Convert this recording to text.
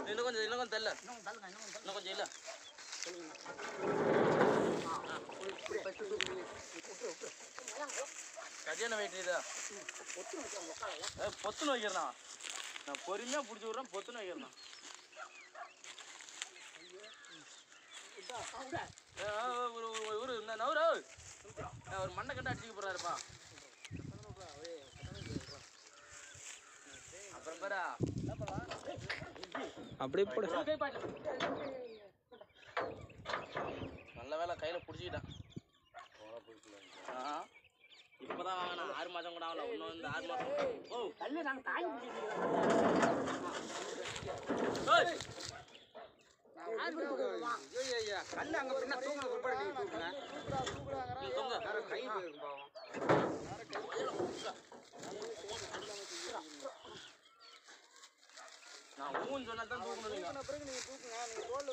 இன்னும் கொஞ்சம் இன்னும் கொஞ்சம் தெரியல இன்னும் தள்ளுங்க இன்னும் தள்ளுங்க இன்னும் கொஞ்சம் இல்லை இப்படி பத்து விட்டு விட்டு கல்யாணம் வெயிட் இதா ஒத்து வச்சு உட்கார ஏய், பொத்துன்னு வைக்கிறனா நான் பொறுமையாக பிடிச்சி விட்றேன் பொத்துன்னு வைக்கிறனா ஒரு ஒரு ஒரு இந்த நவரு ஒரு மண்ணை கண்டு அடிச்சுக்க போறாருப்பா அப்புறம் பேரா அப்படியே போடு நல்ல வேலை கையில் பிடிச்சிக்கிட்டேன் ஆ இப்போதான் வாங்கினா ஆறு மாதம் கூட ஆகல இன்னும் இந்த ஆறு மாதம் ஓ கல்லு நாங்கள் தாங்கி ஏய் கல் அங்க பின்ன தூங்க பிற்பாடு நீங்க தூக்குங்க நீ தொங்க யாரோ கை போயிருக்கும் பாவம் நான் ஊன்னு சொன்னா தான் தூக்கணும் நீங்க பிறகு நீங்க தூக்குங்க நீங்க தோல்ல